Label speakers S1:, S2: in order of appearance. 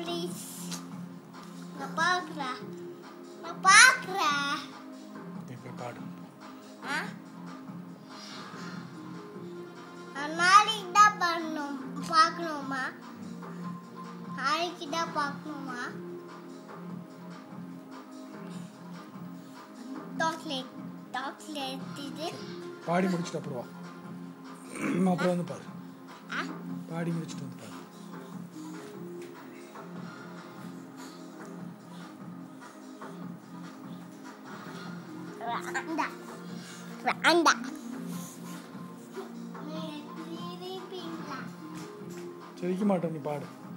S1: please நான் பார்க்குறேன் நான் பார்க்குறேன்
S2: நீ போய் பாடு
S1: ஆ நான் நாளைக்கு தான் பண்ணணும் பார்க்கணுமா நாளைக்கு தான் பார்க்கணுமா டாக்லேட் டாக்லேட் இது
S2: பாடி முடிச்சுட்டு அப்புறம் வா அப்புறம் வந்து பாரு
S1: ஆ
S2: பாடி முடிச்சுட்டு வந்து பாரு
S1: வேண்டாம் வேண்டாம் நீ திருப்பிங்களா
S2: சிரிக்க மாட்டேன் நீ பாடு